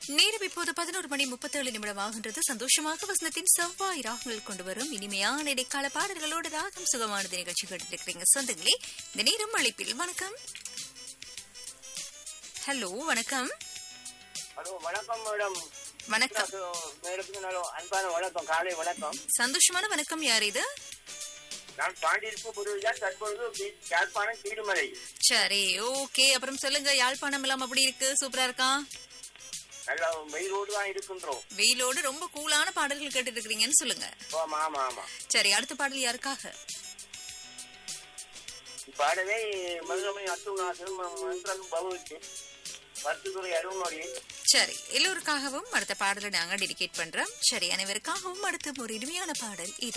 நேரம் இப்போது பதினோரு மணி முப்பத்தேழு நிமிடம் ஆகின்றது சந்தோஷமாக வசனத்தின் செவ்வாய் ராகங்கள் கொண்டு வரும் இனிமையான இடைக்கால பாடல்களோடு ராகம் சுகமானது நிகழ்ச்சி கேட்டுருக்கிறீங்க சொந்தங்களே இந்த நேரம் அழைப்பில் வணக்கம் ஹலோ வணக்கம் ஹலோ வணக்கம் மேடம் வணக்கம் மேடத்துக்கு நல்ல அன்பான வணக்கம் காலை வணக்கம் சந்தோஷமான வணக்கம் யார் இது நான் பாண்டியிருப்பு புதுவிதான் தற்பொழுது பி- யாழ்ப்பாணம் கீடுமலை சரி ஓகே அப்புறம் சொல்லுங்க யாழ்ப்பாணம் எல்லாம் அப்படி இருக்கு சூப்பரா இருக்கா நல்ல வெயிலோடு தான் இருக்கின்றோம் வெயிலோடு ரொம்ப கூலான பாடல்கள் கேட்டுட்டு இருக்கிறீங்கன்னு சொல்லுங்க ஆமா ஆமா ஆமா சரி அடுத்த பாடல் யாருக்காக பாடவே மதுரமணி அத்துநாசன் மந்திரன் பகுவிக்கு பத்துத்துறை அருண்மொழி சரி எல்லோருக்காகவும் அடுத்த பாடலை நாங்க டெடிகேட் பண்றோம் சரி அனைவருக்காகவும் அடுத்த ஒரு இனிமையான பாடல் இது